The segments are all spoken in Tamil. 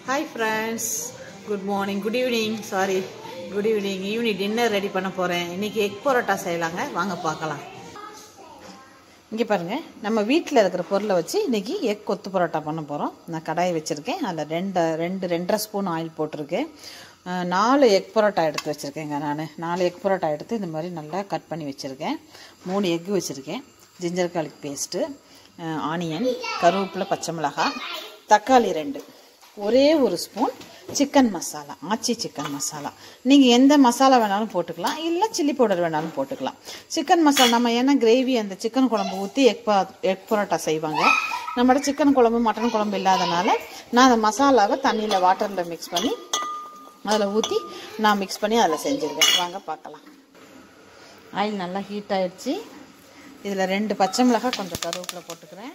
Hi friends good morning good evening sorry good evening evening dinner ready பண்ண போகிறேன் இன்றைக்கி எக் பரோட்டா செய்யலாங்க வாங்க பார்க்கலாம் இங்கே பாருங்கள் நம்ம வீட்டில் இருக்கிற பொருளை வச்சு இன்றைக்கி எக் கொத்து பரோட்டா பண்ண போகிறோம் நான் கடாய் வச்சுருக்கேன் அதில் ரெண்டு ரெண்டு ரெண்டரை ஸ்பூன் ஆயில் போட்டிருக்கேன் அஹ், நாலு எக் பரோட்டா எடுத்து வச்சுருக்கேங்க நான் நாலு எக் பரோட்டா எடுத்து இந்த மாதிரி நல்லா கட் பண்ணி வச்சுருக்கேன் மூணு எக்கு வச்சுருக்கேன் ஜிஞ்சர் garlic பேஸ்ட்டு ஆனியன் கருவேப்பிலை பச்சை மிளகாய் தக்காளி ரெண்டு ஒரே ஒரு spoon chicken masala Aachi chicken masala நீங்கள் எந்த மசாலா வேணாலும் போட்டுக்கலாம் இல்லை சில்லி பவுடர் வேணாலும் போட்டுக்கலாம் சிக்கன் மசாலா நம்ம ஏன்னா கிரேவி அந்த சிக்கன் குழம்பு ஊற்றி எக் பா எக் பரோட்டா செய்வாங்க நம்மளோட சிக்கன் குழம்பு மட்டன் குழம்பு இல்லாதனால நான் அந்த மசாலாவை தண்ணியில் வாட்டரில் மிக்ஸ் பண்ணி அதில் ஊற்றி நான் மிக்ஸ் பண்ணி அதில் செஞ்சுருவேன் வாங்க பார்க்கலாம் ஆயில் நல்லா ஹீட் ஆயிடுச்சு இதில் ரெண்டு பச்சை மிளகாய் கொஞ்சம் கருவேப்பிலை போட்டுக்கிறேன்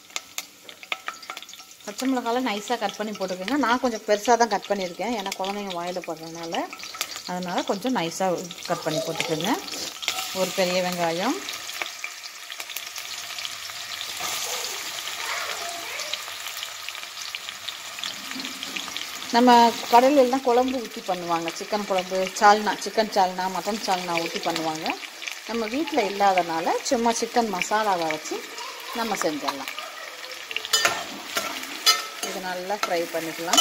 பச்சை மிளகாலாம் நைஸாக கட் பண்ணி போட்டுக்கோங்க நான் கொஞ்சம் பெருசாக தான் கட் பண்ணியிருக்கேன் ஏன்னா குழந்தைங்க வாயில் போடுறதுனால அதனால் கொஞ்சம் நைஸாக கட் பண்ணி போட்டுக்கோங்க ஒரு பெரிய வெங்காயம் நம்ம கடையில் எல்லாம் குழம்பு ஊற்றி பண்ணுவாங்க சிக்கன் குழம்பு சால்னா சிக்கன் சால்னா மட்டன் சால்னா ஊற்றி பண்ணுவாங்க நம்ம வீட்டில் இல்லாதனால சும்மா சிக்கன் மசாலாவை வச்சு நம்ம செஞ்சிடலாம் இது நல்லா ஃப்ரை பண்ணிக்கலாம்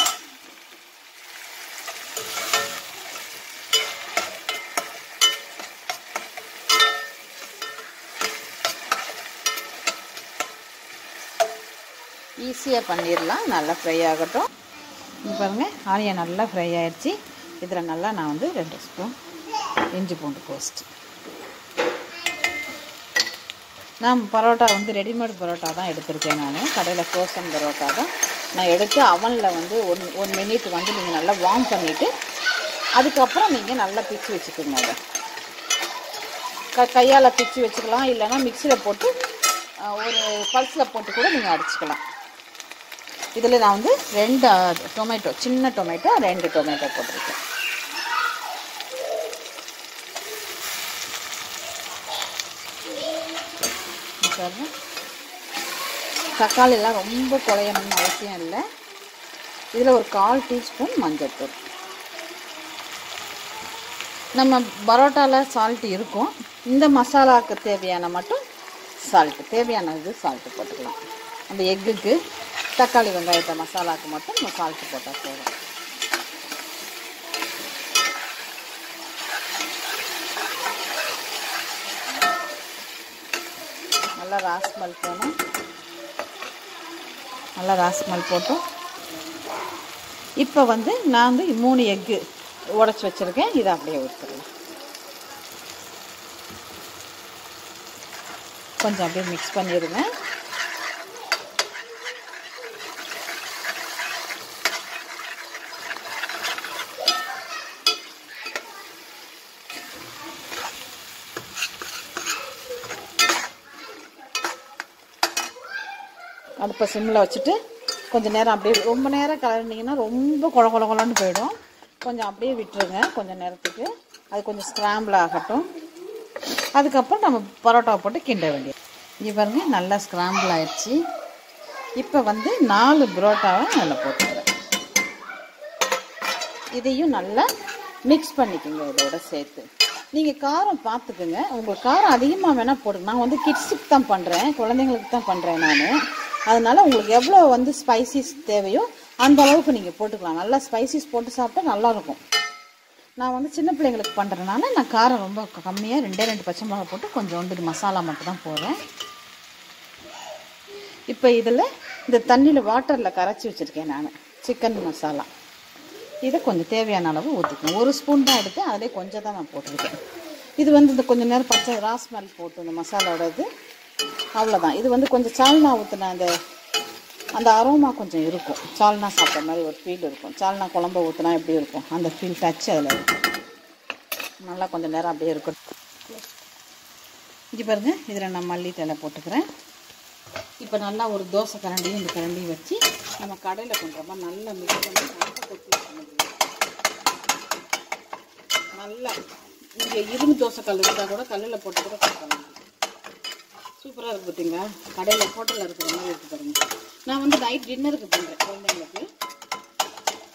ஈஸியாக பண்ணிடலாம் நல்லா ஃப்ரை ஆகட்டும் இங்க பாருங்க ஆனியன் நல்லா ஃப்ரை ஆயிடுச்சு இதில் நல்லா நான் வந்து ரெண்டு ஸ்பூன் இஞ்சி பூண்டு பேஸ்ட் நான் பரோட்டா வந்து ரெடிமேட் பரோட்டா தான் எடுத்திருக்கேன் நான் கடையில் ஃப்ரோசன் பரோட்டா தான் நான் எடுத்து அவனில் வந்து ஒன் ஒன் மினிட் வந்து நீங்கள் நல்லா வார்ம் பண்ணிவிட்டு அதுக்கப்புறம் நீங்கள் நல்லா பிச்சு வச்சுக்கோங்க அதை க கையால் பிச்சு வச்சுக்கலாம் இல்லைன்னா மிக்சியில் போட்டு அஹ், ஒரு பல்ஸில் போட்டு கூட நீங்கள் அடிச்சுக்கலாம் இதில் நான் வந்து ரெண்டு டொமேட்டோ சின்ன டொமேட்டோ ரெண்டு டொமேட்டோ போட்டிருக்கேன் இங்க பாருங்க தக்காளிலாம் ரொம்ப குழையணும்னு அவசியம் இல்லை இதில் ஒரு கால் டீஸ்பூன் மஞ்சள்தூள் நம்ம பரோட்டாவில் சால்ட் இருக்கும் இந்த மசாலாவுக்கு தேவையான மட்டும் சால்ட்டு தேவையான இது சால்ட்டு போட்டுக்கலாம் அந்த எக்குக்கு தக்காளி வெங்காயத்தை மசாலாவுக்கு மட்டும் நம்ம சால்ட்டு போட்டால் போதும் நல்லா ராஸ்மல் போகணும் நல்லா ராஸ்மல் போட்டோம் இப்போ வந்து நான் வந்து மூணு எக்கு உடச்சி வச்சுருக்கேன் இதை அப்படியே ஊற்றிடலாம் கொஞ்சம் அப்படியே மிக்ஸ் பண்ணிடுங்க அடுப்பை சிம்மில் வச்சுட்டு கொஞ்சம் நேரம் அப்படியே ரொம்ப நேரம் கலர்னிங்கன்னா ரொம்ப குழ குழ குழன்னு போயிடும் கொஞ்சம் அப்படியே விட்டுருங்க கொஞ்சம் நேரத்துக்கு அது கொஞ்சம் ஸ்க்ராம்பிள் ஆகட்டும் அதுக்கப்புறம் நம்ம பரோட்டாவை போட்டு கிண்ட வேண்டியது இங்கே பாருங்க நல்லா ஸ்க்ராம்பிள் ஆயிடுச்சு இப்போ வந்து நாலு பரோட்டாவை அதில் போட்டுக்கிறேன் இதையும் நல்லா மிக்ஸ் பண்ணிக்கோங்க இதோட சேர்த்து நீங்கள் காரம் பார்த்துக்குங்க உங்களுக்கு காரம் அதிகமாக வேணால் போடுங்க நான் வந்து கிட்ஸுக்கு தான் பண்ணுறேன் குழந்தைங்களுக்கு தான் பண்ணுறேன் நான் அதனால உங்களுக்கு எவ்வளோ வந்து ஸ்பைசிஸ் தேவையோ அந்த அளவுக்கு நீங்கள் போட்டுக்கலாம் நல்லா ஸ்பைசிஸ் போட்டு சாப்பிட்டா நல்லாயிருக்கும் நான் வந்து சின்ன பிள்ளைங்களுக்கு பண்ணுறதுனால நான் காரம் ரொம்ப கம்மியாக ரெண்டே ரெண்டு பச்சை மிளகா போட்டு கொஞ்சோண்டு மசாலா மட்டும் தான் போடுறேன் இப்போ இதில் இந்த தண்ணியில் வாட்டரில் கரைச்சி வச்சுருக்கேன் நான் சிக்கன் மசாலா இதை கொஞ்சம் தேவையான அளவு ஊற்றிக்கணும் ஒரு ஸ்பூன் தான் எடுத்து அதிலே கொஞ்சம் தான் நான் போட்டிருக்கேன் இது வந்து இந்த கொஞ்சம் நேரம் பச்சை ராஸ்மல் போட்டு இந்த மசாலாவோட இது அவ்வளோதான் இது வந்து கொஞ்சம் சால்னா ஊற்றின அந்த அந்த அரோமா கொஞ்சம் இருக்கும் சால்னா சாப்பிட்ற மாதிரி ஒரு ஃபீல் இருக்கும் சால்னா குழம்பு ஊற்றினா எப்படி இருக்கும் அந்த ஃபீல் டச் அதில் இருக்கும் நல்லா கொஞ்சம் நேரம் அப்படியே இருக்கும் இங்கே பாருங்க இதில் நான் மல்லி தலை போட்டுக்கிறேன் இப்போ நல்லா ஒரு தோசை கரண்டியும் இந்த கரண்டியும் வச்சு நம்ம கடையில் பண்ணுற மாதிரி நல்லா மிக்ஸ் பண்ணி நல்லா கொத்தி வைக்கணும். நல்லா இங்கே இரும்பு தோசை கல் இருந்தால் கூட கல்லில் போட்டு கூட கொடுக்கலாம் சூப்பராக இருக்குது பார்த்தீங்களா கடையில் ஹோட்டலில் இருக்கிற மாதிரி இருக்குது பாருங்க நான் வந்து நைட் டின்னருக்கு பண்ணுறேன் குழந்தைங்களுக்கு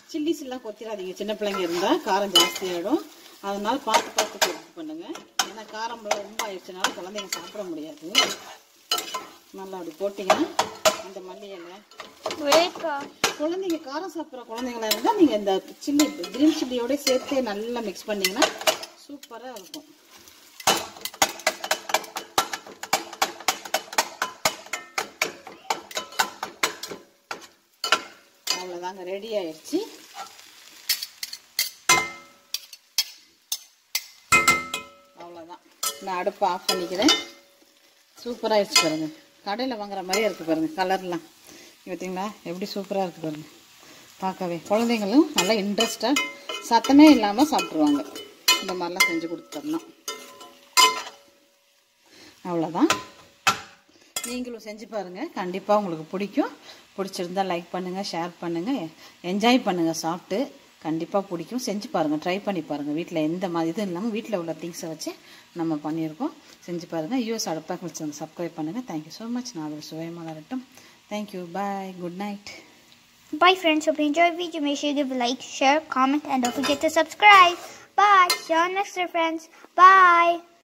சில்லிஸ் எல்லாம் கொத்திடாதீங்க சின்ன பிள்ளைங்க இருந்தால் காரம் ஜாஸ்தி ஆகிடும் அதனால பார்த்து பார்த்து குக் பண்ணுங்க ஏன்னா காரம்லாம் ரொம்ப ஆயிடுச்சுனால குழந்தைங்க சாப்பிட முடியாது நல்லா அப்படி போட்டிங்கன்னா இந்த மல்லி இலை குழந்தைங்க காரம் சாப்பிட்ற குழந்தைங்களா இருந்தால் நீங்கள் இந்த சில்லி கிரீன் சில்லியோட சேர்த்து நல்லா மிக்ஸ் பண்ணீங்கன்னா சூப்பராக இருக்கும் அவ்வளோதாங்க ரெடி ஆயிடுச்சு அவ்வளோதான் நான் அடுப்பை ஆஃப் பண்ணிக்கிறேன் சூப்பராக ஆயிடுச்சு பாருங்க கடையில் வாங்குற மாதிரியே இருக்குது பாருங்க கலர்லாம் பார்த்தீங்களா எப்படி சூப்பராக இருக்குது பாருங்க பார்க்கவே குழந்தைங்களும் நல்லா இன்ட்ரெஸ்டாக சத்தமே இல்லாமல் சாப்பிட்ருவாங்க இந்த மாதிரிலாம் செஞ்சு கொடுத்துட்டோம்னா அவ்வளோதான் நீங்களும் செஞ்சு பாருங்கள் கண்டிப்பாக உங்களுக்கு பிடிக்கும் பிடிச்சிருந்தா லைக் பண்ணுங்கள் ஷேர் பண்ணுங்கள் என்ஜாய் பண்ணுங்கள் சாப்பிட்டு கண்டிப்பாக பிடிக்கும் செஞ்சு பாருங்கள் ட்ரை பண்ணி பாருங்கள் வீட்டில் எந்த மாதிரி இதுவும் இல்லாமல் வீட்டில் உள்ள திங்ஸை வச்சு நம்ம பண்ணியிருக்கோம் செஞ்சு பாருங்கள் யூஎஸ் அடுப்பாக சேனல் சப்ஸ்கிரைப் பண்ணுங்கள் தேங்க்யூ ஸோ மச் நான் அதில் சுயமாக வரட்டும் thank you bye good night Bye friends, hope you enjoyed the video. Make sure you give a like, share, comment and don't forget to subscribe. Bye. See you all next time friends. Bye.